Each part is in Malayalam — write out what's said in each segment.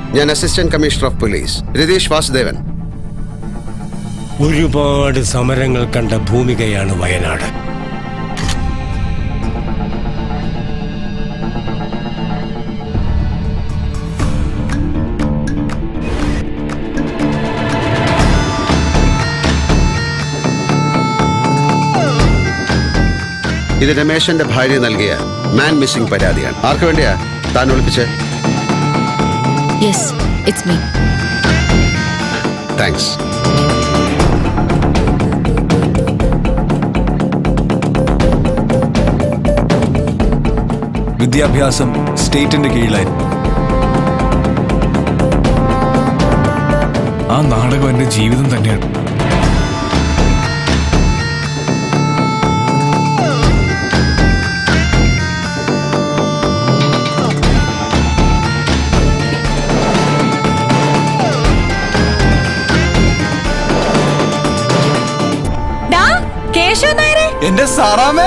ഞാൻ assistant commissioner of police Ratheesh Vasudevan ഒരുപാട് സമരങ്ങൾ കണ്ട ഭൂമികയാണ് വയനാട് ഇത് രമേശന്റെ ഭാര്യ നൽകിയ മാൻ മിസ്സിംഗ് പരാതിയാണ് ആർക്ക് വേണ്ടിയാ താൻ ഒളിപ്പിച്ചേ യെസ് ഇറ്റ്സ് മീ താങ്ക്സ് വിദ്യാഭ്യാസം സ്റ്റേറ്റിന്റെ കീഴിലായിരുന്നു ആ നാടകം എന്റെ ജീവിതം തന്നെയാണ് കേശവ നായരെ എന്റെ സാറാമേ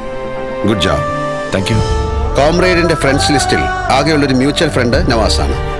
ഗുഡ് ജോബ് താങ്ക് യു കോമ്രേഡിന്റെ ഫ്രണ്ട്സ് ലിസ്റ്റിൽ ആകെയുള്ളൊരു മ്യൂച്വൽ ഫ്രണ്ട് നവാസാണ്